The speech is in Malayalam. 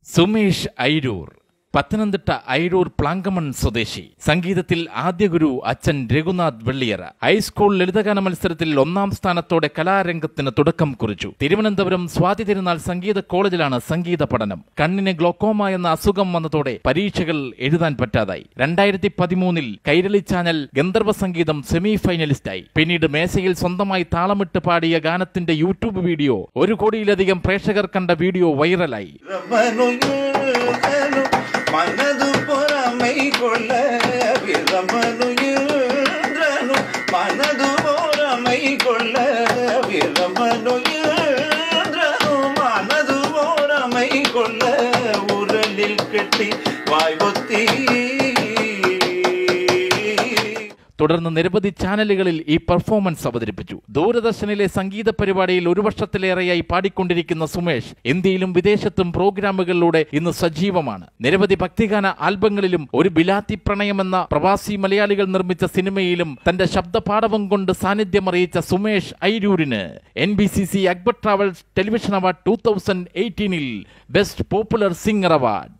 സുമേഷ് ഐരൂർ പത്തനംതിട്ട ഐരൂർ പ്ലാങ്കമൺ സ്വദേശി സംഗീതത്തിൽ ആദ്യ ഗുരു അച്ഛൻ രഘുനാഥ് വെള്ളിയറ ഹൈസ്കൂൾ ലളിതഗാന മത്സരത്തിൽ ഒന്നാം സ്ഥാനത്തോടെ കലാരംഗത്തിന് തുടക്കം കുറിച്ചു തിരുവനന്തപുരം സ്വാതി തിരുനാൾ സംഗീത കോളേജിലാണ് സംഗീത പഠനം കണ്ണിന് ഗ്ലോക്കോമ എന്ന അസുഖം വന്നതോടെ പരീക്ഷകൾ എഴുതാൻ പറ്റാതായി രണ്ടായിരത്തി പതിമൂന്നിൽ കൈരളി ചാനൽ ഗന്ധർവ സംഗീതം സെമി ഫൈനലിസ്റ്റായി പിന്നീട് മേശയിൽ സ്വന്തമായി താളമിട്ട് പാടിയ ഗാനത്തിന്റെ യൂട്യൂബ് വീഡിയോ ഒരു കോടിയിലധികം പ്രേക്ഷകർ കണ്ട വീഡിയോ വൈറലായി വിറമനുയർന്നു മനതു പുറമൈ കൊള്ള വിറമനുയർന്നു മനതു പുറമൈ കൊള്ള വിറമനുയർന്നു മനതു പുറമൈ കൊള്ള ഉരലിൽ കെട്ടി വായ്പൊത്തി തുടർന്ന് നിരവധി ചാനലുകളിൽ ഈ പെർഫോമൻസ് അവതരിപ്പിച്ചു ദൂരദർശനിലെ സംഗീത പരിപാടിയിൽ ഒരു വർഷത്തിലേറെയായി പാടിക്കൊണ്ടിരിക്കുന്ന സുമേഷ് ഇന്ത്യയിലും വിദേശത്തും പ്രോഗ്രാമുകളിലൂടെ ഇന്ന് സജീവമാണ് നിരവധി ഭക്തിഗാന ആൽബങ്ങളിലും ഒരു ബിലാത്തി പ്രണയമെന്ന പ്രവാസി മലയാളികൾ നിർമ്മിച്ച സിനിമയിലും തന്റെ ശബ്ദപാടവം കൊണ്ട് സാന്നിധ്യം അറിയിച്ച സുമേഷ് ഐരൂരിന് N B C C Akbar travels television award two thousand എയ്റ്റീനിൽ ബെസ്റ്റ് പോപ്പുലർ സിംഗർ അവാർഡ്